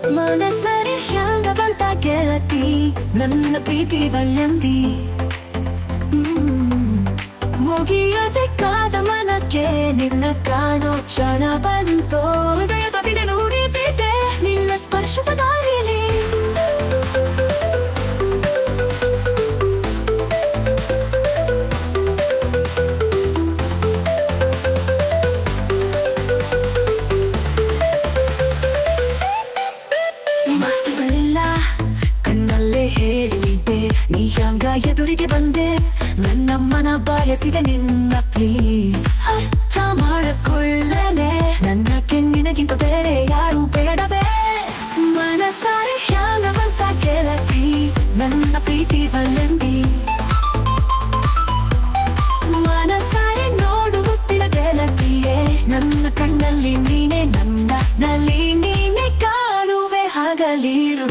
ಮನಸರಿ ಹ್ಯಾಂಗ ಬಂತ ಗೆಳತಿ ನನ್ನ ಪ್ರೀತಿ ವಲ್ಯಂದಿ ಮುಗಿಯದೆ ಕಾದ ಮನಕ್ಕೆ ನಿನ್ನ ಕಾಣೋ ಕ್ಷಣ ಬಂತು ಹೃದಯದ ಬಿಡೆ ನುಡಿದಿದೆ ನಿನ್ನ ಸ್ಪರ್ಶದ ದಾರಿಲಿ ಮಾತುಗಳಿಲ್ಲ ಕಣ್ಣಲ್ಲೇ ಹೇಳಿದ್ದೆ ನೀ ಹ್ಯಾಂಗ ಎದುರಿಗೆ ಬಂದೆ ನನ್ನ ಮನ ಬಯಸಿದೆ ನಿನ್ನ ಪ್ಲೀಸ್ ಅರ್ಥ ಮಾಡಿಕೊಳ್ಳಲೆ ನನ್ನ ಕೆನ್ನಿನಗಿಂತ ಬೇರೆ ಯಾರು ಬೇಡವೇ ಮನಸಾರೆ ಹ್ಯಾಂಗವಂತ ಗೆಳತಿ ನನ್ನ ಪ್ರೀತಿ ಬಲ್ಲಂದಿ ಮನಸಾರೆ ನೋಡು ಮುತ್ತಿನ ಗೆಳತಿಯೇ ನನ್ನ ಕಣ್ಣಲ್ಲಿ ನೀನೆ ನನ್ನ ನಲ್ಲಿ ನೀನೆ ಕಾಣುವೆ ಹಗಲಿರು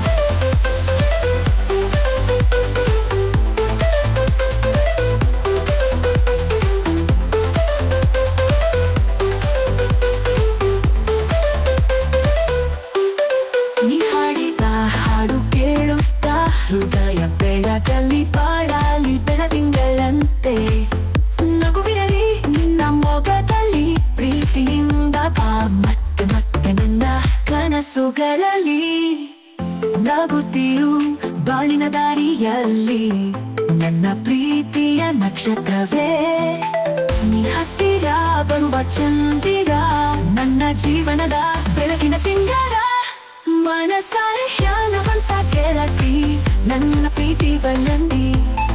ನೀ ಹಾಡಿದ ಹಾಡು ಕೇಳುತ್ತಾ ಹೃದಯ ಬೆಳಗಲ್ಲಿ ಬಾಳಲಿ ಬೆಳದಿಂಗಳಂತೆ ನಗುವಿರಲಿ ನಿನ್ನ ಮೊಗದಲ್ಲಿ ಪ್ರೀತಿಯಿಂದ ಬಾ ಮತ್ತೆ ಮತ್ತೆ ನನ್ನ ಕನಸುಗಳಲ್ಲಿ ನಗುತ್ತಿರು ಬಾಳಿನ ದಾರಿಯಲ್ಲಿ ನನ್ನ ಪ್ರೀತಿಯ ನಕ್ಷತ್ರವೇ ನೀ ಹತ್ತಿರ ಬರುವ ಚಂದಿರ ನನ್ನ ಜೀವನದ ಬೆಳಕಿನ ಸಿಂಗಾರ ಮನಸಾರೆ ಹ್ಯಾನವಂತ ಗೆಳತಿ ನನ್ನ ಪ್ರೀತಿ ಬಲ್ಲಂದಿ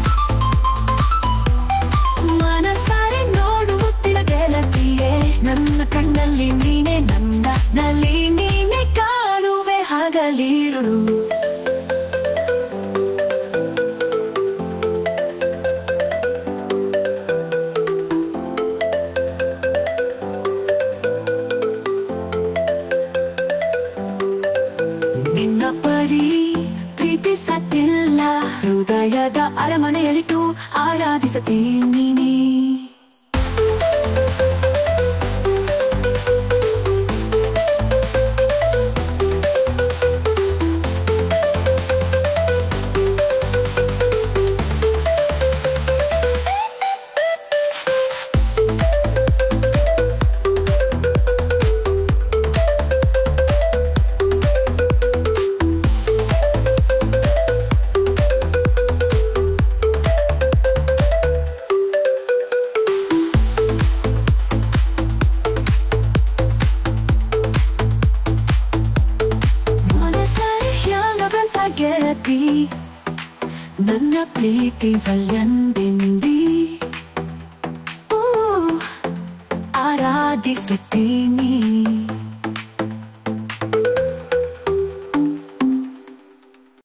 ಮನಸಾರೆ ನೋಡು ಮುತ್ತಿನ ಗೆಳತಿಯೇ ನನ್ನ ಕಣ್ಣಲ್ಲಿ ನೀನೆ ನನ್ನ ನಲ್ಲಿ ನೀನೆ ಕಾಣುವೆ ಹಗಲಿರುಳು ನಿನ್ನ ಪರಿ ಪ್ರೀತಿಸತಿಲ್ಲ ಹೃದಯದ ಅರಮನೆಯಲ್ಲಿಟ್ಟು ಆರಾಧಿಸತೀನಿ ಮನಸಾರೆ ಹ್ಯಾಂಗವಂತ ಗೆಳತಿ ನನ್ನ ಪ್ರೀತಿ ವಲ್ಯಂದಿಂದಿ ಊ, ಆರಾಧಿಸುತ್ತೀನಿ